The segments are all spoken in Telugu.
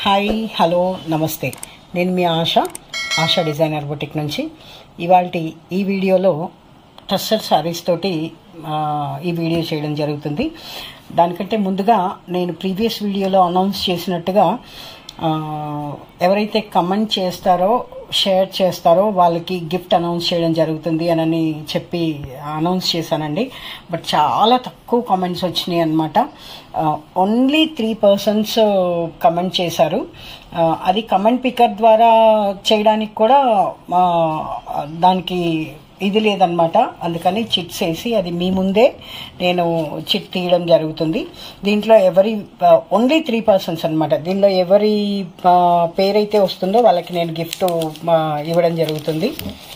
హాయ్ హలో నమస్తే నేను మీ ఆశ ఆశ డిజైనర్ బొటిక్ నుంచి ఇవాళ ఈ వీడియోలో టస్సర్ శారీస్ తోటి ఆ, ఈ వీడియో చేయడం జరుగుతుంది దానికంటే ముందుగా నేను ప్రీవియస్ వీడియోలో అనౌన్స్ చేసినట్టుగా ఆ, ఎవరైతే కమెంట్ చేస్తారో షేర్ చేస్తారో వాళ్ళకి గిఫ్ట్ అనౌన్స్ చేయడం జరుగుతుంది అని చెప్పి అనౌన్స్ చేశానండి బట్ చాలా తక్కువ కామెంట్స్ వచ్చినాయి అనమాట ఓన్లీ త్రీ పర్సన్స్ కమెంట్ చేశారు ఆ, అది కమెంట్ పికర్ ద్వారా చేయడానికి కూడా ఆ, దానికి ఇది లేదనమాట అందుకని చిట్స్ వేసి అది మీ ముందే నేను చిట్ తీయడం జరుగుతుంది దీంట్లో ఎవరి ఓన్లీ త్రీ పర్సన్స్ అనమాట దీనిలో ఎవరి ఆ, పేరైతే వస్తుందో వాళ్ళకి నేను గిఫ్ట్ ఆ, ఇవ్వడం జరుగుతుంది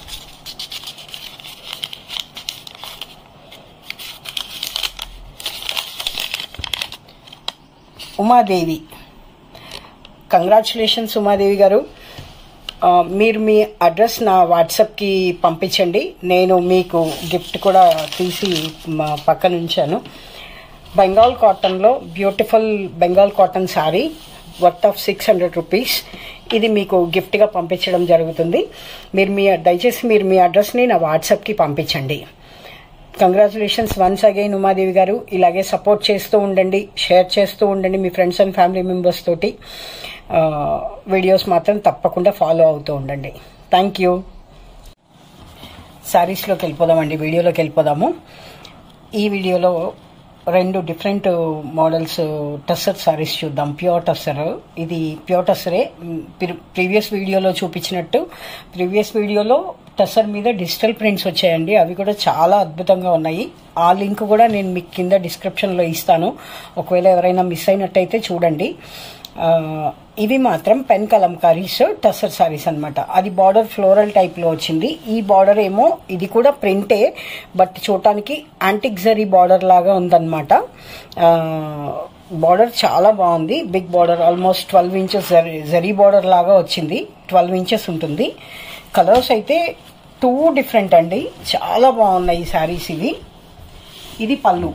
ఉమాదేవి కంగ్రాచులేషన్స్ ఉమాదేవి గారు ఆ, మీరు మీ అడ్రస్ నా వాట్సాప్కి పంపించండి నేను మీకు గిఫ్ట్ కూడా తీసి మా పక్కన ఉంచాను బెంగాల్ కాటన్లో beautiful Bengal cotton sari worth of six hundred rupees ఇది మీకు గిఫ్ట్గా పంపించడం జరుగుతుంది మీరు మీ దయచేసి మీరు మీ అడ్రస్ని నా వాట్సాప్కి పంపించండి కంగ్రాచులేషన్స్ వన్స్ అగైన్ ఉమాదేవి గారు ఇలాగే సపోర్ట్ చేస్తూ ఉండండి షేర్ చేస్తూ ఉండండి మీ ఫ్రెండ్స్ అండ్ ఫ్యామిలీ మెంబర్స్ తోటి ఆ, వీడియోస్ మాత్రం తప్పకుండా ఫాలో అవుతూ ఉండండి థ్యాంక్ యూ శారీస్లోకి వెళ్ళిపోదామండి వీడియోలోకి వెళ్ళిపోదాము ఈ వీడియోలో రెండు డిఫరెంట్ మోడల్స్ టస్సర్ సారీస్ చూద్దాం ప్యూర్ టస్సర్ ఇది ప్యూర్ టస్సరే ప్రీవియస్ వీడియోలో చూపించినట్టు ప్రీవియస్ వీడియోలో టస్సర్ మీద డిజిటల్ ప్రింట్స్ వచ్చాయండి అవి కూడా చాలా అద్భుతంగా ఉన్నాయి ఆ లింక్ కూడా నేను మీకు కింద డిస్క్రిప్షన్లో ఇస్తాను ఒకవేళ ఎవరైనా మిస్ అయినట్టయితే చూడండి ఆ, ఇవి మాత్రం పెన్ కలంకారీస్ టస్సర్ సారీస్ అన్నమాట అది బార్డర్ ఫ్లోరల్ టైప్ లో వచ్చింది ఈ బార్డర్ ఏమో ఇది కూడా ప్రింటే బట్ చూడటానికి యాంటిక్ జరీ బార్డర్ లాగా ఉందన్నమాట బార్డర్ చాలా బాగుంది big border almost twelve inches zari zari border లాగా వచ్చింది ట్వెల్వ్ ఇంచెస్ ఉంటుంది కలర్స్ అయితే టూ డిఫరెంట్ అండి చాలా బాగున్నాయి ఈ శారీస్ ఇవి ఇది పళ్ళు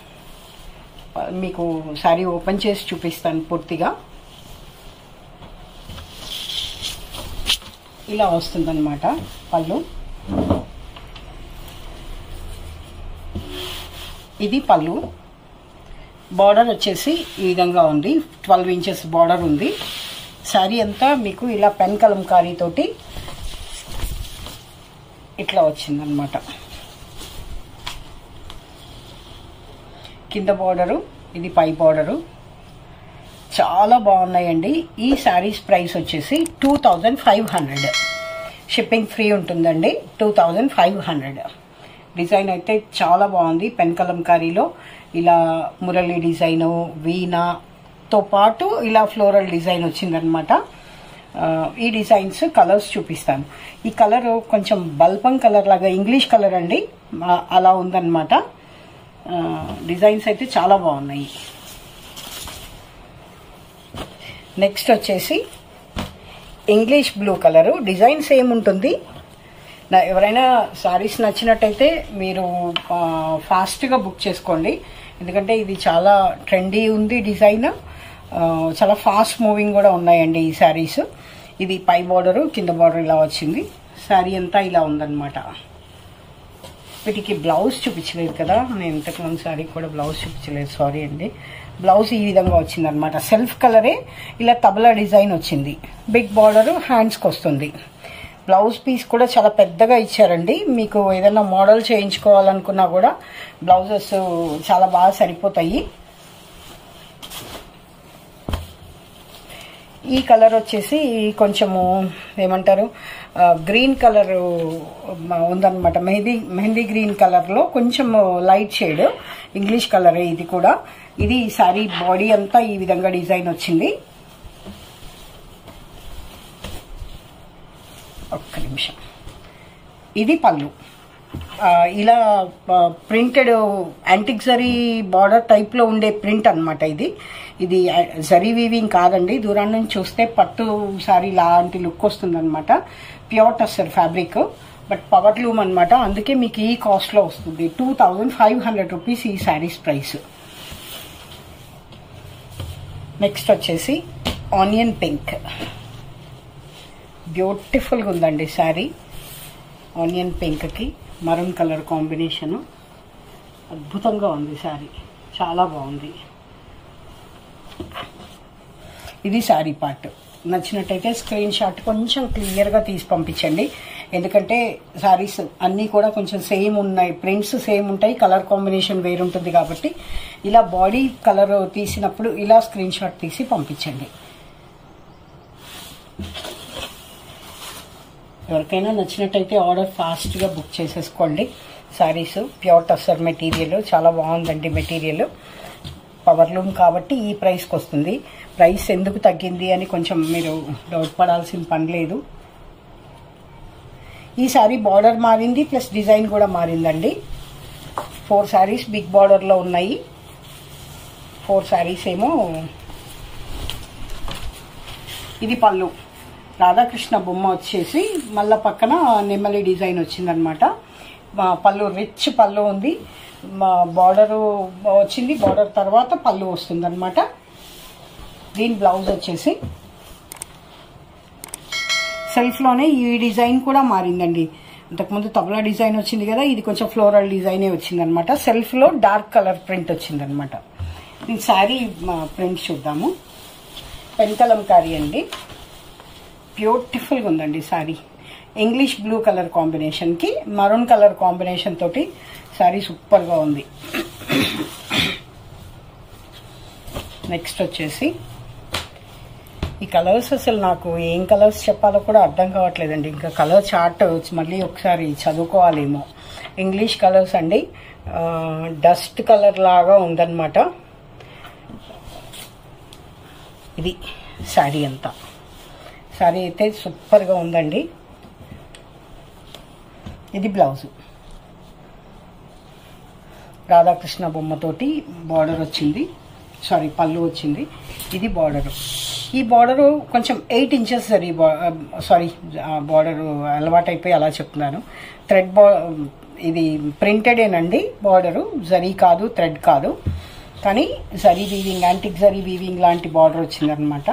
మీకు శారీ ఓపెన్ చేసి చూపిస్తాను పూర్తిగా ఇలా వస్తుందన్నమాట పళ్ళు ఇది పళ్ళు బార్డర్ వచ్చేసి ఈ విధంగా ఉంది ట్వెల్వ్ ఇంచెస్ బార్డర్ ఉంది శారీ అంతా మీకు ఇలా పెన్ కలంకారీ తోటి ఇట్లా వచ్చిందనమాట కింద బార్డరు ఇది పై బార్డరు చాలా బాగున్నాయండి ఈ శారీస్ ప్రైస్ వచ్చేసి two thousand five hundred shipping free ఉంటుందండి two thousand five hundred design అయితే చాలా బాగుంది పెన్ కలంకారీలో ఇలా మురళి డిజైను వీణాతో పాటు ఇలా ఫ్లోరల్ డిజైన్ వచ్చిందనమాట ఆ, ఈ డిజైన్స్ కలర్స్ చూపిస్తాను ఈ కలర్ కొంచెం బల్పం కలర్ లాగా ఇంగ్లీష్ కలర్ అండి ఆ, అలా ఉందన్నమాట ఆ, డిజైన్స్ అయితే చాలా బాగున్నాయి నెక్స్ట్ వచ్చేసి English blue colour design same ఉంటుంది నా ఎవరైనా శారీస్ నచ్చినట్టయితే మీరు ఆ, ఫాస్ట్గా బుక్ చేసుకోండి ఎందుకంటే ఇది చాలా ట్రెండీ ఉంది డిజైన్ ఆ, చాలా ఫాస్ట్ మూవింగ్ కూడా ఉన్నాయండి ఈ శారీస్ ఇది పై బార్డరు కింద బార్డర్ ఇలా వచ్చింది శారీ అంతా ఇలా ఉందన్నమాట వీటికి బ్లౌజ్ చూపించలేదు కదా నేను ఇంతకు ముందు సారీ కూడా బ్లౌజ్ చూపించలేదు సారీ అండి బ్లౌజ్ ఈ విధంగా వచ్చింది అనమాట సెల్ఫ్ కలరే ఇలా తబలా డిజైన్ వచ్చింది బిగ్ బార్డర్ హ్యాండ్స్కి వస్తుంది బ్లౌజ్ పీస్ కూడా చాలా పెద్దగా ఇచ్చారండి మీకు ఏదైనా మోడల్ చేయించుకోవాలనుకున్నా కూడా బ్లౌజెస్ చాలా బాగా సరిపోతాయి ఈ కలర్ వచ్చేసి కొంచెము ఏమంటారు ఆ, గ్రీన్ కలర్ ఉందన్నమాట మెహందీ మెహందీ గ్రీన్ కలర్లో కొంచెం లైట్ షేడ్ ఇంగ్లీష్ కలరే ఇది కూడా ఇది సారీ బాడీ అంతా ఈ విధంగా డిజైన్ వచ్చింది ఒక్క నిమిషం ఇది పళ్ళు ఆ, ఇలా ప్రింటెడ్ యాంటిక్ జరీ బార్డర్ టైప్లో ఉండే ప్రింట్ అన్నమాట ఇది ఇది ఆ, జరీ వీవింగ్ కాదండి దూరం నుంచి చూస్తే పట్టు సారీ లాంటి లుక్ వస్తుంది అనమాట pure tussar fabric but power loom అనమాట అందుకే మీకు ఈ కాస్ట్లో వస్తుంది two thousand five hundred rupees ఈ శారీస్ ప్రైస్ నెక్స్ట్ వచ్చేసి ఆనియన్ పింక్ బ్యూటిఫుల్గా ఉందండి శారీ ఆనియన్ పింక్కి మరూన్ కలర్ కాంబినేషను అద్భుతంగా ఉంది శారీ చాలా బాగుంది ఇది శారీ పార్ట్ నచ్చినట్టయితే స్క్రీన్ షాట్ కొంచెం క్లియర్గా తీసి పంపించండి ఎందుకంటే శారీస్ అన్నీ కూడా కొంచెం సేమ్ ఉన్నాయి ప్రింట్స్ సేమ్ ఉంటాయి కలర్ కాంబినేషన్ వేరుంటుంది కాబట్టి ఇలా బాడీ కలర్ తీసినప్పుడు ఇలా స్క్రీన్ షాట్ తీసి పంపించండి ఎవరికైనా నచ్చినట్టయితే ఆర్డర్ ఫాస్ట్గా బుక్ చేసేసుకోండి శారీస్ ప్యూర్ టస్సర్ మెటీరియల్ చాలా బాగుందండి మెటీరియల్ పవర్ లూమ్ కాబట్టి ఈ ప్రైస్కి వస్తుంది ప్రైస్ ఎందుకు తగ్గింది అని కొంచెం మీరు డౌట్ పడాల్సిన పని లేదు ఈ శారీ బార్డర్ మారింది ప్లస్ డిజైన్ కూడా మారిందండి ఫోర్ శారీస్ బిగ్ బార్డర్లో ఉన్నాయి ఫోర్ శారీస్ ఏమో ఇది పళ్ళు రాధాకృష్ణ బొమ్మ వచ్చేసి మళ్ళా పక్కన నెమ్మలి డిజైన్ వచ్చిందనమాట పళ్ళు రిచ్ పళ్ళు ఉంది బార్డర్ వచ్చింది బార్డర్ తర్వాత పళ్ళు వస్తుందన్నమాట దీని బ్లౌజ్ వచ్చేసి సెల్ఫ్లోనే ఈ డిజైన్ కూడా మారిందండి అంతకుముందు తబలా డిజైన్ వచ్చింది కదా ఇది కొంచెం ఫ్లోరల్ డిజైనే వచ్చిందనమాట సెల్ఫ్లో డార్క్ కలర్ ప్రింట్ వచ్చిందనమాట దీని శారీ ప్రింట్ చూద్దాము పెన్కలంకారీ అండి బ్యూటిఫుల్గా ఉందండి శారీ ఇంగ్లీష్ బ్లూ కలర్ కాంబినేషన్కి మరూన్ కలర్ కాంబినేషన్ తోటి శారీ సూపర్గా ఉంది నెక్స్ట్ వచ్చేసి ఈ కలర్స్ అసలు నాకు ఏం కలర్స్ చెప్పాలో కూడా అర్థం కావట్లేదండి ఇంకా కలర్ చార్ట్ మళ్ళీ ఒకసారి చదువుకోవాలేమో ఇంగ్లీష్ కలర్స్ అండి డస్ట్ కలర్ లాగా ఉందన్నమాట ఇది శారీ అంతా శారీ అయితే సూపర్గా ఉందండి ఇది బ్లౌజు రాధాకృష్ణ బొమ్మతోటి బార్డర్ వచ్చింది సారీ పళ్ళు వచ్చింది ఇది బార్డరు ఈ బార్డరు కొంచెం ఎయిట్ ఇంచెస్ సరి సారీ బార్డర్ అలవాటైపోయి అలా చెప్తున్నాను థ్రెడ్ బా ఇది ప్రింటెడేనండి బార్డరు జరీ కాదు థ్రెడ్ కాదు కానీ zari weaving antique zari weaving లాంటి బార్డర్ వచ్చిందనమాట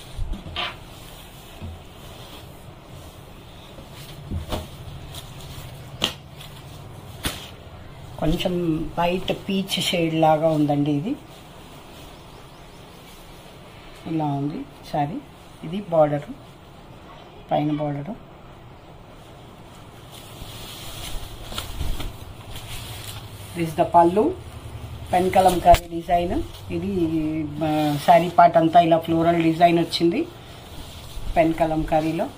కొంచెం వైట్ పీచ్ షేడ్ లాగా ఉందండి ఇది ఇలా ఉంది సారీ ఇది బార్డరు పైన బార్డరు దిస్ ద పళ్ళు పెన్ కలంకారీ డిజైన్ ఇది శారీ పార్ట్ అంతా ఇలా ఫ్లోరల్ డిజైన్ వచ్చింది పెన్ కలంకారీలో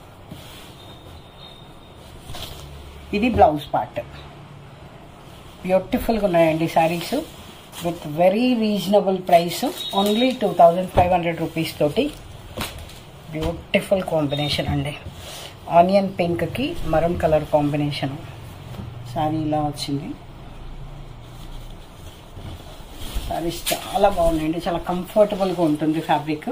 ఇది బ్లౌజ్ పార్ట్ బ్యూటిఫుల్గా ఉన్నాయండి saris with very reasonable price only two thousand five hundred rupees తోటి బ్యూటిఫుల్ కాంబినేషన్ అండి ఆనియన్ పింక్కి మరూన్ కలర్ కాంబినేషన్ శారీ ఇలా వచ్చింది శారీస్ చాలా బాగున్నాయండి చాలా కంఫర్టబుల్గా ఉంటుంది ఫ్యాబ్రిక్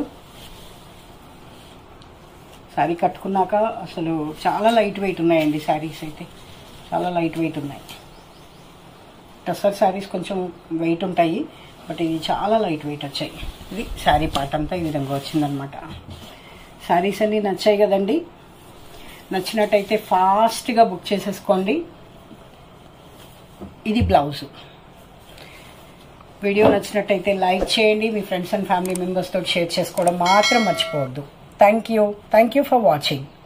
శారీ కట్టుకున్నాక అసలు చాలా లైట్ వెయిట్ ఉన్నాయండి శారీస్ అయితే చాలా లైట్ వెయిట్ ఉన్నాయి టసర్ శారీస్ కొంచెం వెయిట్ ఉంటాయి బట్ ఇవి చాలా లైట్ వెయిట్ వచ్చాయి ఇది శారీ పార్ట్ అంతా ఈ విధంగా వచ్చిందనమాట శారీస్ అన్నీ నచ్చాయి కదండి నచ్చినట్టయితే ఫాస్ట్గా బుక్ చేసేసుకోండి ఇది బ్లౌజు వీడియో నచ్చినట్టయితే లైక్ చేయండి మీ ఫ్రెండ్స్ అండ్ ఫ్యామిలీ మెంబర్స్ తోటి షేర్ చేసుకోవడం మాత్రం మర్చిపోవద్దు thank you thank you for watching